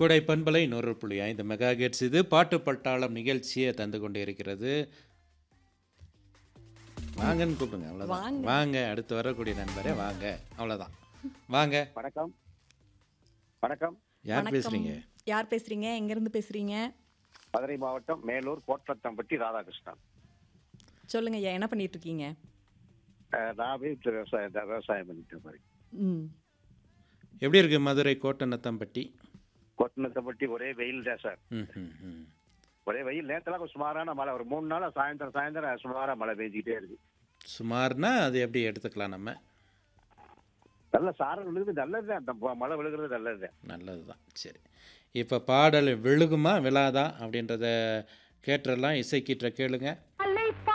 கொடை பண்பலை நூறு புள்ளி ஐந்து மெகா ஹெர்ட்ஸ் இது பாட்டு பட்டாளம் நிகழ்ச்சியை தந்து கொண்டு இருக்கிறது வாங்கன்னு கூப்பிடுங்க அவ்வளோதான் வாங்க. வாங்க அடுத்து வரக்கூடிய நண்பரே வாங்க அவ்வளோதான் வாங்க வணக்கம் வணக்கம் யார் வணக்கம். பேசுறீங்க யார் பேசுறீங்க எங்க இருந்து பேசுறீங்க மதுரை மாவட்டம் மேலூர் கோட்டத்தம்பட்டி ராதாகிருஷ்ணன் சொல்லுங்க ஐயா என்ன பண்ணிட்டு இருக்கீங்க அஹ் நான் வீட்டில் விவசாயம் தான் விவசாயம் பண்ணிட்டு இருக்கேன் ம் எப்படி இருக்கு மதுரை கோட்டநத்தம்பட்டி கோட்டத்தம்பட்டி ஒரே வெயில் தான் சார் ம் ம் ம் ஒரே வெயில் நேரத்தில் கொஞ்சம் சுமாரான மழை ஒரு மூணு நாளா சாயந்தரம் சாயந்தரம் சுமாரா மழை பெஞ்சிக்கிட்டே இருக்கு சுமார்னா அது எப்படி எடுத்துக்கலாம் நம்ம நல்ல சாரல் விழுகுது நல்லது தான் அந்த ம- மழை விழுகிறது நல்லது தான் நல்லது தான் சரி இப்போ பாடல் விழுகுமா விழாதா அப்படின்றத கேட்டுறலாம் இசைக்கிட்ட கேளுங்க